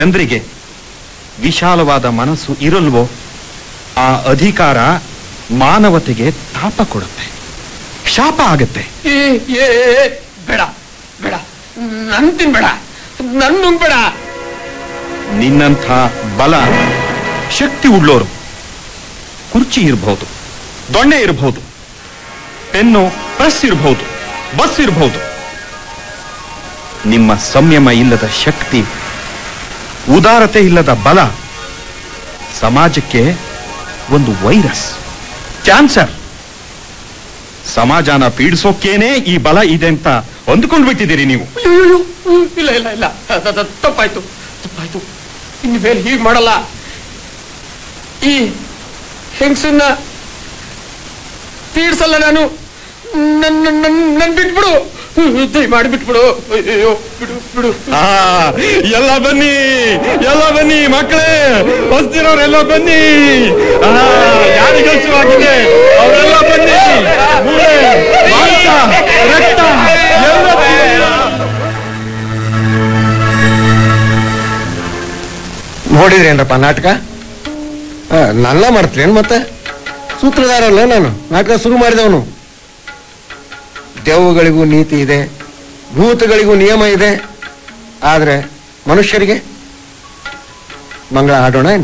ಚಂದ್ರಿಗೆ ವಿಶಾಲವಾದ ಮನಸ್ಸು ಇರಲ್ವೋ ಆ ಅಧಿಕಾರ ಮಾನವತೆಗೆ ತಾಪ ಕೊಡುತ್ತೆ ಶಾಪ ಆಗತ್ತೆ ಏ ಏ ಏ, ಬೇಡ ಬೇಡ ನನ್ ತಿನ್ಬೇಡ ನನ್ ನುಂಗ್ಬೇಡ ನಿನ್ನಂಥ ಬಲ ಶಕ್ತಿ ಉಳ್ಳೋರು ಕುರ್ಚಿ ಇರಬಹುದು ದೊಣ್ಣೆ ಇರಬಹುದು ಪೆನ್ನು ಪ್ರೆಸ್ ಇರಬಹುದು ಬಸ್ ಇರಬಹುದು ನಿಮ್ಮ ಸಂಯಮ ಇಲ್ಲದ ಶಕ್ತಿ ಉದಾರತೆ ಇಲ್ಲದ ಬಲ ಸಮಾಜಕ್ಕೆ ಒಂದು ವೈರಸ್ ಕ್ಯಾನ್ಸರ್ ಸಮಾಜನ ಪೀಡಿಸೋಕೇನೆ ಈ ಬಲ ಇದೆ ಅಂತ ಅಂದ್ಕೊಂಡು ಬಿಟ್ಟಿದ್ದೀರಿ ನೀವು ಅಯ್ಯೋ ಇಲ್ಲ ಇಲ್ಲ ಇಲ್ಲ ತ- ತ- ತ- ತಪ್ಪಾಯ್ತು ತಪ್ಪಾಯ್ತು ಇನ್ನು ಮೇಲೆ ಹೀಗೆ ಮಾಡಲ್ಲ ಈ ಹೆಂಗಸನ್ನ ತೀರ್ಸಲ್ಲ ನಾನು ನನ್ನ ನನ್ನ ನನ್ ಬಿಟ್ಬಿಡು ದಯಮಾಡಿ ಬಿಟ್ಬಿಡು ಅಯ್ಯೋ ಬಿಡು ಬಿಡು ಆ, ಎಲ್ಲ ಬನ್ನಿ ಎಲ್ಲ ಬನ್ನಿ ಮಕ್ಕಳೇ ಹೊಸ್ತಿರೋರೆಲ್ಲ ಬನ್ನಿ ಆ, ಯಾರಿಗೆ ಹಸುವಾಗಿದೆ ಅವರೆಲ್ಲ ಬನ್ನಿ ಮೂಳೆ, ಮಾಂಸ, ರಕ್ತ ಎಲ್ಲ ಬನ್ನಿ. ನೋಡಿದ್ರೇನ್ರಪ್ಪ ನಾಟಕ ಆ, ನನ್ನ ಮಾಡ್ತೀರೇನು ಮತ್ತೆ ಸೂತ್ರಧಾರ ಅಲ್ಲ ನಾನು ನಾಟಕ ಶುರು ಮಾಡಿದವನು ದೆವ್ವಗಳಿಗೂ ನೀತಿ ಇದೆ ಭೂತಗಳಿಗೂ ನಿಯಮ ಇದೆ ಆದ್ರೆ ಮನುಷ್ಯರಿಗೆ ಮಂಗಳ ಆಡೋಣ ಏನು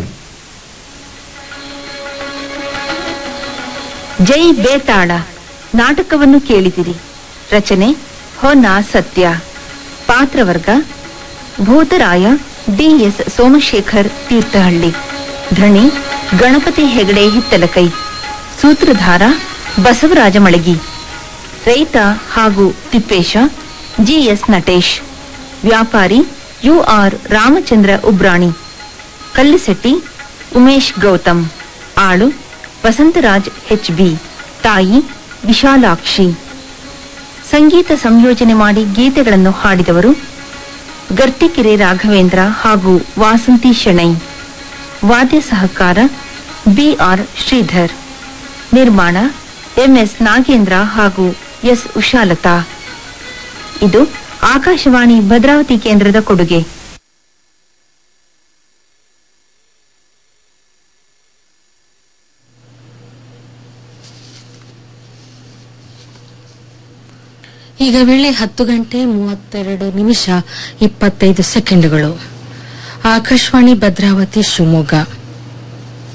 ಜೈ ಬೇತಾಳ ನಾಟಕವನ್ನು ಕೇಳಿದಿರಿ ರಚನೆ ಹೊನ್ನ ಸತ್ಯ ಪಾತ್ರವರ್ಗ ಭೂತರಾಯ ಡಿಎಸ್ ಸೋಮಶೇಖರ್ ತೀರ್ಥಹಳ್ಳಿ ಧಣಿ ಗಣಪತಿ ಹೆಗಡೆ ಹಿತ್ತಲಕೈ ಸೂತ್ರಧಾರ ಬಸವರಾಜ ಮಳಗಿ ರೈತ ಹಾಗೂ ತಿಪ್ಪೇಶ ಜಿಎಸ್ ನಟೇಶ್ ವ್ಯಾಪಾರಿ ಯುಆರ್ ರಾಮಚಂದ್ರ ಉಬ್ರಾಣಿ ಕಲ್ಲಿಸೆಟ್ಟಿ ಉಮೇಶ್ ಗೌತಮ್ ಆಳು ವಸಂತರಾಜ್ ಎಚ್ ಬಿ ತಾಯಿ ವಿಶಾಲಾಕ್ಷಿ ಸಂಗೀತ ಸಂಯೋಜನೆ ಮಾಡಿ ಗೀತೆಗಳನ್ನು ಹಾಡಿದವರು ಗರ್ತಿಕೆರೆ ರಾಘವೇಂದ್ರ ಹಾಗೂ ವಾಸಂತಿ ಶೆಣೈ ವಾದ್ಯ ಸಹಕಾರ ಬಿಆರ್ ಶ್ರೀಧರ್ ನಿರ್ಮಾಣ ಎಂಎಸ್ ನಾಗೇಂದ್ರ ಹಾಗೂ ಎಸ್ ಉಷಾಲತಾ ಇದು ಆಕಾಶವಾಣಿ ಭದ್ರಾವತಿ ಕೇಂದ್ರದ ಕೊಡುಗೆ ಈಗ ವೇಳೆ ಹತ್ತು ಗಂಟೆ ಮೂವತ್ತೆರಡು ನಿಮಿಷ ಇಪ್ಪತ್ತೈದು ಸೆಕೆಂಡುಗಳು ಆಕಾಶವಾಣಿ ಭದ್ರಾವತಿ ಶಿವಮೊಗ್ಗ